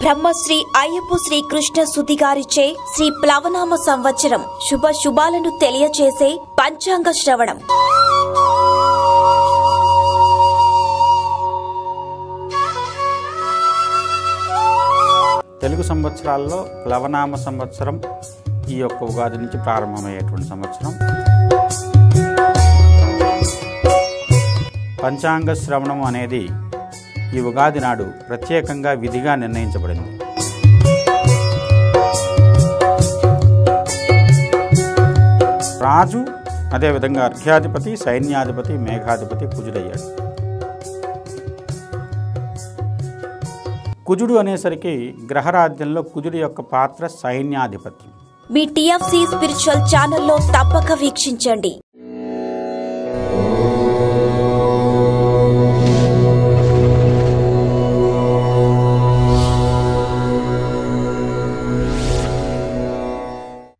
బ్రహ్మశ్రీ అయ్యప్ప శ్రీ కృష్ణ సుధి గారిచే శ్రీ ప్లవనామ సంవత్సరం శుభ శుభాలను తెలియచేసే పంచాంగ శ్రవణం తెలుగు సంవత్సరాల్లో ప్లవనామ సంవత్సరం ఈ యొక్క ఉగాది నుంచి ప్రారంభమయ్యేటువంటి సంవత్సరం పంచాంగ శ్రవణం అనేది ఈ ఉగాది నాడు ప్రత్యేకంగా విధిగా నిర్ణయించబడింది రాజు అదేవిధంగా అర్ఘ్యాధిపతి సైన్యాధిపతి మేఘాధిపతి కుజుడయ్యాడు కుజుడు అనేసరికి గ్రహరాజ్యంలో కుజుడు యొక్క పాత్ర సైన్యాధిపతి మీ టిఎఫ్సి స్పిరిచువల్ ఛానల్లో తప్పక వీక్షించండి